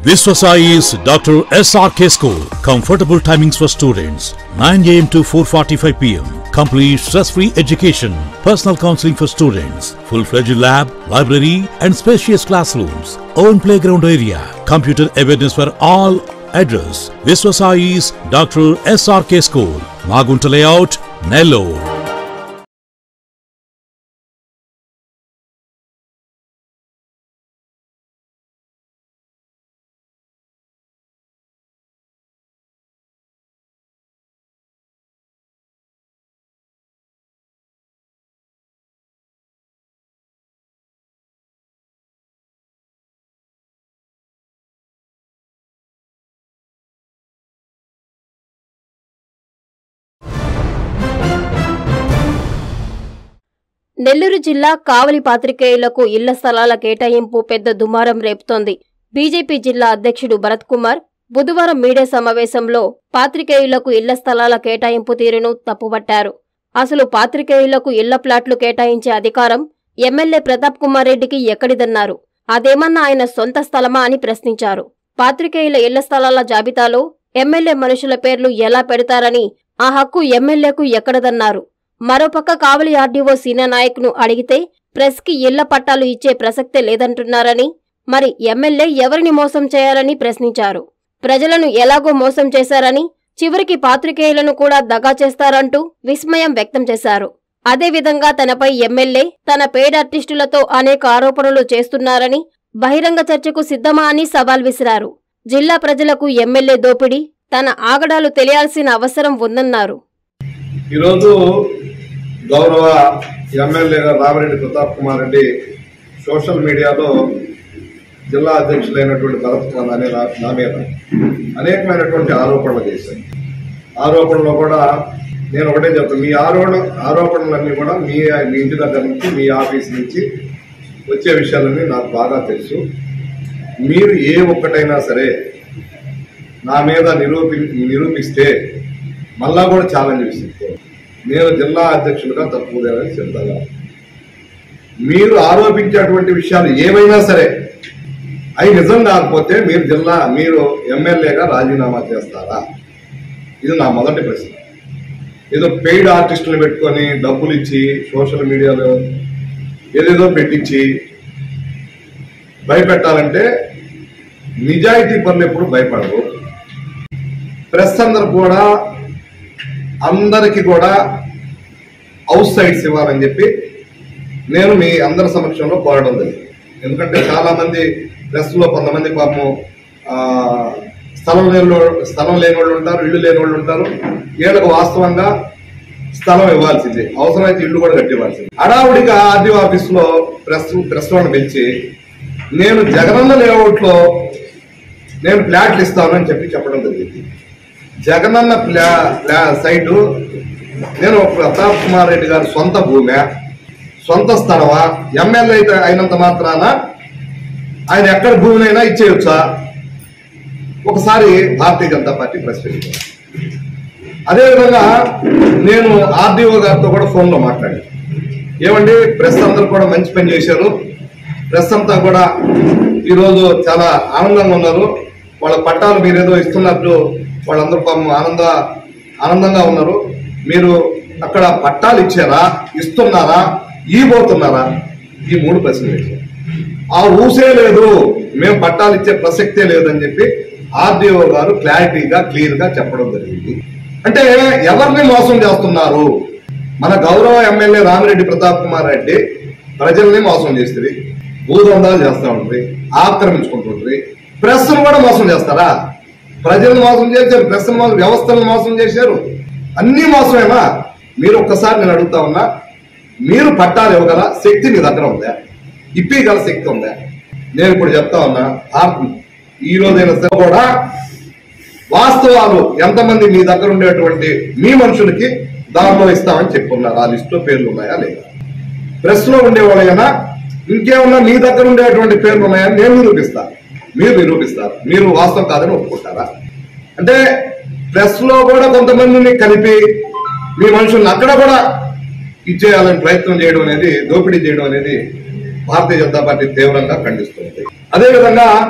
Viswasai is Dr. SRK School. Comfortable timings for students 9 am to 4:45 pm. Complete stress-free education. Personal counseling for students. Full-fledged lab, library, and spacious classrooms. Own playground area. Computer awareness for all. Address: Viswasai is Dr. SRK School. Magunta Layout, Nellore. Nellore జిల్లా కావలి పాత్రికేయులకు ఇళ్ల స్థలాల కేటాయింపు పెద్ద దుమారం రేపుతోంది BJP జిల్లా అధ్యక్షుడు భరత్ కుమార్ బుధవారం మీడియా సమావేశంలో పాత్రికేయులకు ఇళ్ల స్థలాల కేటాయింపు తీరును తప్పుపట్టారు అసలు పాత్రికేయులకు ఇళ్ల ప్లాట్లు కేటాయించే అధికారం ఎమ్మెల్యే ప్రతాప్ కుమార్ రెడ్డికి ఎక్కడిదన్నారు అదేమన్నా ఆయన సొంత స్థలమా అని ప్రశ్నించారు పాత్రికేయుల ఇళ్ల స్థలాల జాబితాలో ఎమ్మెల్యే మనుషుల పేర్లు ఎలా పెడతారని ఆ హక్కు ఎమ్మెల్యేకు ఎక్కడదన్నారు మరోపక్క కావలి ఆర్డీఓ సీనా నాయక్ను అడిగితే ప్రెస్కి ఇళ్ల పట్టాలు ఇచ్చే ప్రసక్తే లేదంటున్నారని మరి ఎమ్మెల్యే ఎవరిని మోసం చేయాలని ప్రశ్నించారు ప్రజలను ఎలాగో మోసం చేశారని చివరికి పాత్రికేయులను కూడా దగా చేస్తారంటూ విస్మయం వ్యక్తం చేశారు అదేవిధంగా తనపై ఎమ్మెల్యే తన పేడ్ ఆర్టిస్టులతో అనేక ఆరోపణలు చేస్తున్నారని బహిరంగ చర్చకు సిద్ధమా అని సవాల్ విసిరారు జిల్లా ప్రజలకు ఎమ్మెల్యే దోపిడీ తన ఆగడాలు తెలియాల్సిన అవసరం ఉందన్నారు ఈరోజు గౌరవ ఎమ్మెల్యే గారు రామిరెడ్డి ప్రతాప్ కుమార్ రెడ్డి సోషల్ మీడియాలో జిల్లా అధ్యక్షులైనటువంటి భరత్ కుమార్ అనే నా నా మీద అనేకమైనటువంటి ఆరోపణలు చేశారు ఆరోపణలో కూడా నేను ఒకటే చెప్తాను మీ ఆరోపణ ఆరోపణలన్నీ కూడా మీ మీ ఇంటి దగ్గర నుంచి మీ ఆఫీస్ నుంచి వచ్చే విషయాలన్నీ నాకు బాగా తెలుసు మీరు ఏ ఒక్కటైనా సరే నా మీద నిరూపి నిరూపిస్తే మళ్ళా కూడా ఛాలెంజ్ విసిస్తాను నేను జిల్లా అధ్యక్షులుగా తప్పుదేనని చెప్తాగా మీరు ఆరోపించేటువంటి విషయాలు ఏమైనా సరే అవి నిజం కాకపోతే మీరు జిల్లా మీరు ఎమ్మెల్యేగా రాజీనామా చేస్తారా ఇది నా మొదటి ప్రశ్న ఏదో పెయిడ్ ఆర్టిస్టులు పెట్టుకొని డబ్బులు ఇచ్చి సోషల్ మీడియాలో ఏదేదో పెట్టించి భయపెట్టాలంటే నిజాయితీ పనులు ఎప్పుడు భయపడరు ప్రెస్ అందరు కూడా అందరికి కూడా హౌస్ సైడ్స్ ఇవ్వాలని చెప్పి నేను మీ అందరి సమక్షంలో కోరడం జరిగింది ఎందుకంటే చాలా మంది ప్రెస్ లో కొంతమంది పాపం ఆ, స్థలం లేని వాళ్ళు- స్థలం లేని వాళ్ళు ఉంటారు ఇల్లు లేని వాళ్ళు ఉంటారు వీళ్ళకు వాస్తవంగా స్థలం ఇవ్వాల్సిందే అవసరమైతే ఇల్లు కూడా కట్టివ్వాల్సింది అడావుడిగా ఆర్డీఓ ఆఫీస్ లో ప్రెస్ ప్రెస్ వాళ్ళని పిలిచి నేను జగనన్న లేఅవుట్ లో నేను ఫ్లాట్లు ఇస్తాను అని చెప్పి చెప్పడం జరిగింది జగనన్న ప్లా ప్లా సైటు నేను ప్రతాప్ కుమార్ రెడ్డి గారి సొంత భూమి సొంత స్థలమా ఎమ్మెల్యే అయితే అయినంత మాత్రాన ఆయన ఎక్కడ భూమినైనా ఇచ్చేయొచ్చా ఒకసారి భారతీయ జనతా పార్టీ ప్రశ్నించారు అదేవిధంగా నేను ఆర్డీఓ గారితో కూడా ఫోన్లో మాట్లాడాను ఏమండి ప్రెస్ అందరూ కూడా మంచి పని చేశారు ప్రెస్ అంతా కూడా ఈరోజు చాలా ఆనందంగా ఉన్నారు వాళ్ళ పట్టాలు మీరు ఏదో ఇస్తున్నట్టు వాళ్ళందరూ పాపం ఆనంద ఆనందంగా ఉన్నారు మీరు అక్కడ పట్టాలు ఇచ్చారా ఇస్తున్నారా ఇవ్వబోతున్నారా ఈ మూడు ప్రశ్నలు వేశారు ఆ ఊసే లేదు మేము పట్టాలు ఇచ్చే ప్రసక్తే లేదని చెప్పి ఆర్డీఓ గారు క్లారిటీగా క్లియర్ గా చెప్పడం జరిగింది అంటే ఎవరిని మోసం చేస్తున్నారు మన గౌరవ ఎమ్మెల్యే రామిరెడ్డి ప్రతాప్ కుమార్ రెడ్డి ప్రజల్ని మోసం చేస్తుంది భూదందాలు చేస్తా ఉంటుంది ఆక్రమించుకుంటుంది ప్రెస్ కూడా మోసం చేస్తారా ప్రజలను మోసం చేశారు ప్రెస్ మోసం వ్యవస్థలను మోసం చేశారు అన్ని మోసమేనా మీరు ఒక్కసారి నేను అడుగుతా ఉన్నా మీరు పట్టాలు ఇవ్వగల శక్తి మీ దగ్గర ఉందా ఇప్పగల శక్తి ఉందా నేను ఇప్పుడు చెప్తా ఉన్నా ఆ- ఈ రోజైనా సరే కూడా వాస్తవాలు ఎంతమంది మీ దగ్గర ఉండేటువంటి మీ మనుషులకి దానిలో ఇస్తామని చెప్పున్నారు ఆ లిస్టులో పేర్లు ఉన్నాయా లేదా ప్రెస్ లో ఉండేవాళ్ళైనా ఇంకేమన్నా మీ దగ్గర ఉండేటువంటి పేర్లు ఉన్నాయని నేను నిరూపిస్తా మీరు నిరూపిస్తారు మీరు వాస్తవం కాదని ఒప్పుకుంటారా అంటే ప్రెస్ లో కూడా కొంతమందిని కలిపి మీ మనుషుల్ని అక్కడ కూడా ఇచ్చేయాలని ప్రయత్నం చేయడం అనేది దోపిడీ చేయడం అనేది భారతీయ జనతా పార్టీ తీవ్రంగా ఖండిస్తుంది అదేవిధంగా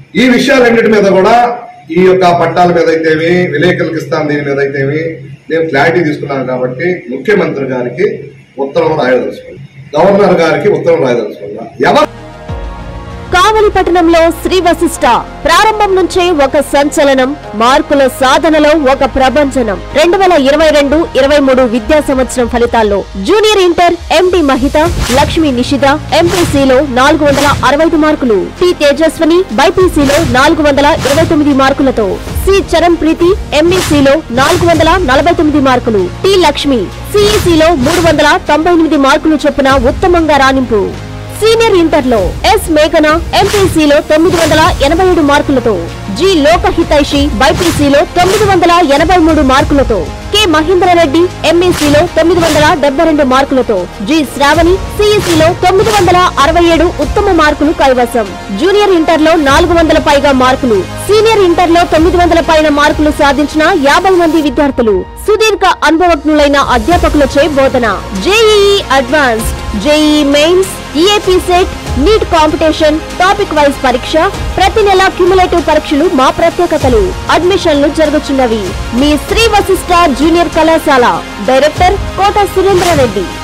ఈ విషయాలన్నిటి మీద కూడా ఈ యొక్క పట్టాల మీద అయితేమి విలేకరులకు ఇస్తాను దీని మీద అయితేమి నేను క్లారిటీ తీసుకున్నాను కాబట్టి ముఖ్యమంత్రి గారికి ఉత్తరం రాయదలుచుకున్నాను గవర్నర్ గారికి ఉత్తరం రాయదలుచుకున్నా ఎవరు కావలి పట్టణంలో శ్రీ వశిష్ట ప్రారంభం నుంచే ఒక సంచలనం మార్కుల సాధనలో ఒక ప్రభంజనం రెండు వేల ఇరవై రెండు ఇరవై మూడు విద్యా సంవత్సరం ఫలితాల్లో junior inter MD Mahitha Lakshmi Nishitha ఎంపీసీలో నాలుగు వందల అరవై ఐదు మార్కులు టి తేజస్వని బైపీసీలో నాలుగు వందల ఇరవై తొమ్మిది మార్కులతో సి చరణ్ ప్రీతి ఎంఈసీలో నాలుగు వందల నలభై తొమ్మిది మార్కులు టి లక్ష్మి సిఈసీలో మూడు వందల తొంభై ఎనిమిది మార్కులు చొప్పున ఉత్తమంగా రాణింపు సీనియర్ ఇంటర్లో ఎస్ మేఘన ఎంపీసీలో తొమ్మిది వందల ఎనభై ఏడు మార్కులతో జి లోకహితైషి బైపీసీలో తొమ్మిది వందల ఎనభై మూడు మార్కులతో కె మహేంద్రరెడ్డి ఎంఈసీలో తొమ్మిది వందల డెబ్బై రెండు మార్కులతో జి శ్రావణి సిఈసీలో తొమ్మిది వందల అరవై ఏడు ఉత్తమ మార్కులు కైవసం జూనియర్ ఇంటర్లో నాలుగు వందల పైగా మార్కులు సీనియర్ ఇంటర్లో తొమ్మిది వందల పైన మార్కులు సాధించిన యాభై మంది విద్యార్థులు సుదీర్ఘ అనుభవజ్ఞులైన అధ్యాపకులచే బోధన JEE advanced JEE mains EAP CET NEET competition topic wise పరీక్ష ప్రతి నెల క్యుములేటివ్ పరీక్షలు మా ప్రత్యేకతలు అడ్మిషన్లు జరుగుతున్నవి మీ శ్రీ వశిష్ట జూనియర్ కళాశాల డైరెక్టర్ కోట సురేంద్రారెడ్డి